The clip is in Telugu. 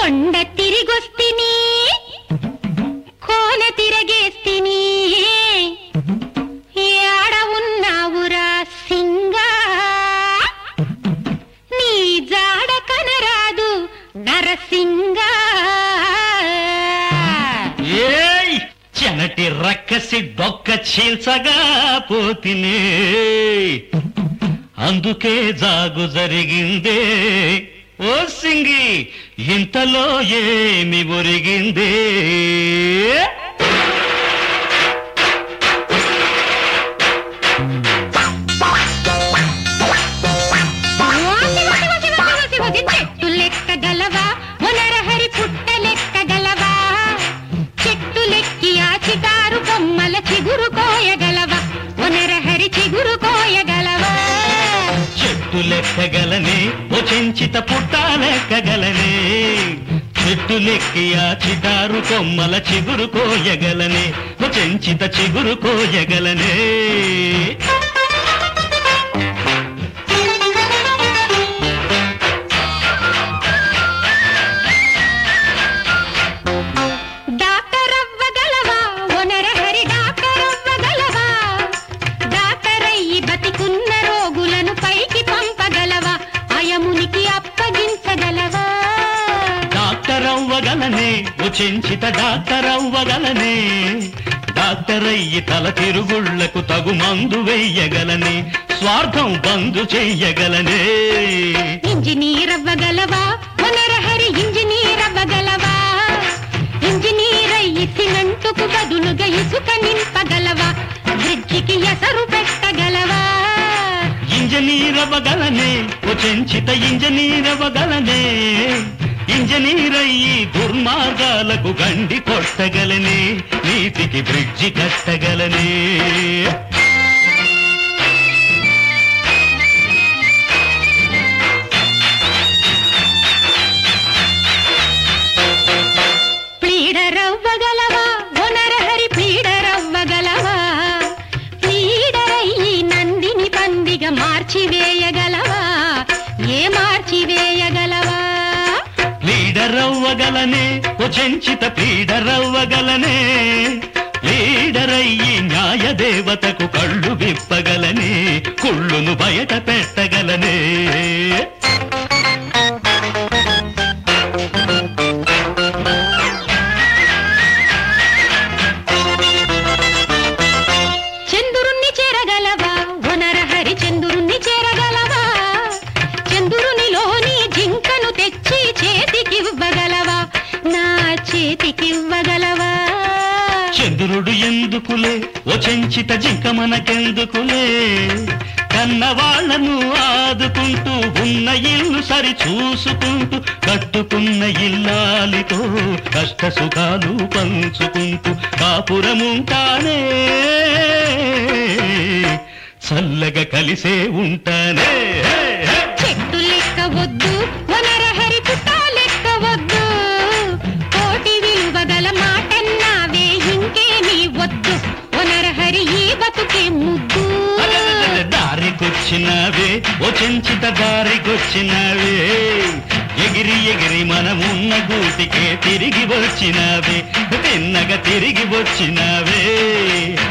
కొండ తిరిగొస్తిని కోన తిరగేస్తిని ఏడ ఉన్నావురా సింగా నీ జాడ కనరాదు నరసింగా ఏయ్ చెనటి రక్కసి డొక్క చీల్చగా పోతినే అందుకే జాగు జరిగిందే ఓ సింగి ఇంతలో ఏమి ఒరిగిందే ఓసి ఓసి ఓసి ఓసి ఓసి ఓసి చెట్టు లెక్క గలవా మునరహరి పుట్ట లెక్క గలవా చెట్టు లెక్కి ఆ చిటారు బొమ్మల చిగురు కోయగలవా మునరహరి చిగురు కోయగలవా చెట్టు లెక్కగలనే ఓ చెంచిత పుట్ట లెక్కగలనే చెట్టు లెక్కి ఆ చిటారు కొమ్మల చిగురు కోయగలనే ఓ చెంచిత చిగురు కోయగలనే డాక్టర్ అవ్వగలవా ఒనరహరి డాక్టర్ అవ్వగలవా డాక్టర్ అయ్యి బతికున్న రోగులను పైకి పంపగలవా అయమునికి అప్పగించగలవా డాక్టర్ అవ్వగలనే ఓ చెంచిత డాక్టర్ అవ్వగలనే డాక్టర్ అయ్యి తల తిరుగుళ్లకు తగు మందు వెయ్యగలనే స్వార్థం బంధు చెయ్యగలనే ఇంజనీర్ అవ్వగలవా ఒనరహరి ఇంజనీర్ అవ్వగలవా ఇంజనీర్ అయ్యి సిమెంటుకు బదులుగా ఇసుక నింపగలవా బ్రిడ్జికి ఎసరు పెట్టగలవా ఇంజనీర్ అవ్వగలనే ఓ చెంచిత ఇంజనీర్ అవ్వగలనే ఇంజనీర్ అయ్యి దుర్మార్గాలకు గండి కొట్టగలనే నీతికి బ్రిడ్జి కట్టగలనే ప్లీడరవ్వగలవా ఒనరహరి ప్లీడరవ్వగలవా ప్లీడరయ్యి నందిని పందిగా మార్చివేయగలవా ఏ మార్చివేయగలవా లీడర్ అవ్వగలనే ఓ చెంచిత పీడర్ అవ్వగలనే లీడర్ అయ్యి న్యాయ దేవతకు కళ్ళు విప్పగలనే కుళ్ళును బయట పెట్టగలనే చంద్రుణ్ణి చేరగలవా ఒనరహరి చంద్రుణ్ణి చేరగలవా చంద్రునిలోని జింకను తెచ్చి చేతికివ్వగలవా నా చేతికివ్వగలవా చంద్రుడు ఎందుకులే ఓ చెంచిత జింక మనకెందుకులే కన్నవాళ్లను ఆదుకుంటూ ఉన్న ఇల్లు సరి చూసుకుంటూ కట్టుకున్న ఇల్లాలితో కష్ట సుఖాలు పంచుకుంటూ కాపురముంటానే చల్లగా కలిసే ఉంటానే హే, హే. చెట్టు లెక్క వద్దు వనరహరి పుట్ట లెక్క వద్దు కోటి విలువ గల మాటన్నావే ఇంకేమీ వద్దు వనరహరి ఈ బతుకే ముద్దు అరెరెరె, దారికొచ్చినావే ఓ చెంచిత దారికొచ్చినావే ఎగిరి ఎగిరి మనమున్న గూటికే తిరిగి వచ్చినావే తిన్నగా తిరిగి వచ్చినావే